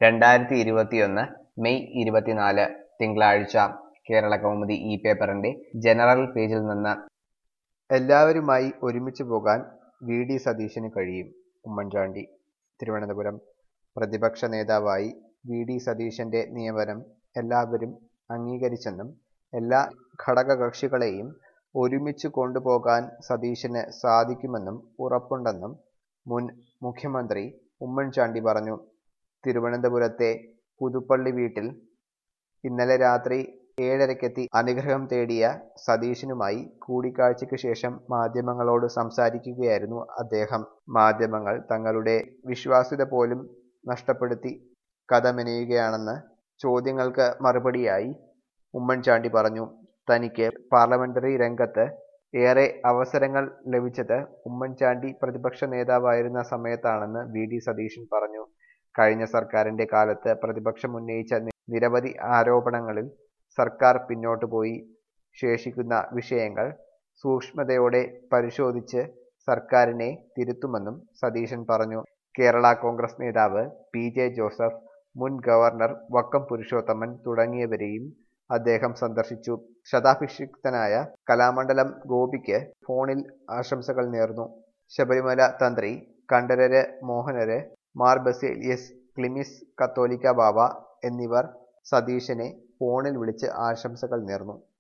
രണ്ടായിരത്തി ഇരുപത്തിയൊന്ന് മെയ് ഇരുപത്തിനാല് തിങ്കളാഴ്ച കേരള കൗമുദി ഈ പേപ്പറിന്റെ ജനറൽ പേജിൽ നിന്ന് എല്ലാവരുമായി ഒരുമിച്ച് പോകാൻ വി ഡി സതീശന് കഴിയും ഉമ്മൻചാണ്ടി തിരുവനന്തപുരം പ്രതിപക്ഷ നേതാവായി വി ഡി സതീശന്റെ നിയമനം എല്ലാവരും അംഗീകരിച്ചെന്നും എല്ലാ ഘടകകക്ഷികളെയും ഒരുമിച്ച് കൊണ്ടുപോകാൻ സതീശന് സാധിക്കുമെന്നും ഉറപ്പുണ്ടെന്നും മുൻ മുഖ്യമന്ത്രി ഉമ്മൻചാണ്ടി പറഞ്ഞു തിരുവനന്തപുരത്തെ പുതുപ്പള്ളി വീട്ടിൽ ഇന്നലെ രാത്രി ഏഴരയ്ക്കെത്തി അനുഗ്രഹം തേടിയ സതീശനുമായി കൂടിക്കാഴ്ചയ്ക്ക് ശേഷം മാധ്യമങ്ങളോട് സംസാരിക്കുകയായിരുന്നു അദ്ദേഹം മാധ്യമങ്ങൾ തങ്ങളുടെ വിശ്വാസ്യത പോലും നഷ്ടപ്പെടുത്തി കഥ മെനയുകയാണെന്ന് ചോദ്യങ്ങൾക്ക് മറുപടിയായി ഉമ്മൻചാണ്ടി പറഞ്ഞു തനിക്ക് പാർലമെന്ററി രംഗത്ത് ഏറെ അവസരങ്ങൾ ലഭിച്ചത് ഉമ്മൻചാണ്ടി പ്രതിപക്ഷ നേതാവായിരുന്ന സമയത്താണെന്ന് വി ഡി സതീശൻ പറഞ്ഞു കഴിഞ്ഞ സർക്കാരിന്റെ കാലത്ത് പ്രതിപക്ഷം ഉന്നയിച്ച നി- നിരവധി ആരോപണങ്ങളിൽ സർക്കാർ പിന്നോട്ടു പോയി ശേഷിക്കുന്ന വിഷയങ്ങൾ സൂക്ഷ്മതയോടെ പരിശോധിച്ച് സർക്കാരിനെ തിരുത്തുമെന്നും സതീശൻ പറഞ്ഞു കേരള കോൺഗ്രസ് നേതാവ് പി ജെ ജോസഫ് മുൻ ഗവർണർ വക്കം പുരുഷോത്തമൻ തുടങ്ങിയവരെയും അദ്ദേഹം സന്ദർശിച്ചു ശതാഭിഷിക്തനായ കലാമണ്ഡലം ഗോപിക്ക് ഫോണിൽ ആശംസകൾ നേർന്നു ശബരിമല തന്ത്രി കണ്ഠരര് മോഹനര് മാർ ബസേലിയസ് ക്ലിമിസ് കത്തോലിക്ക ബാവ എന്നിവർ സതീശനെ ഫോണിൽ വിളിച്ച് ആശംസകൾ നേർന്നു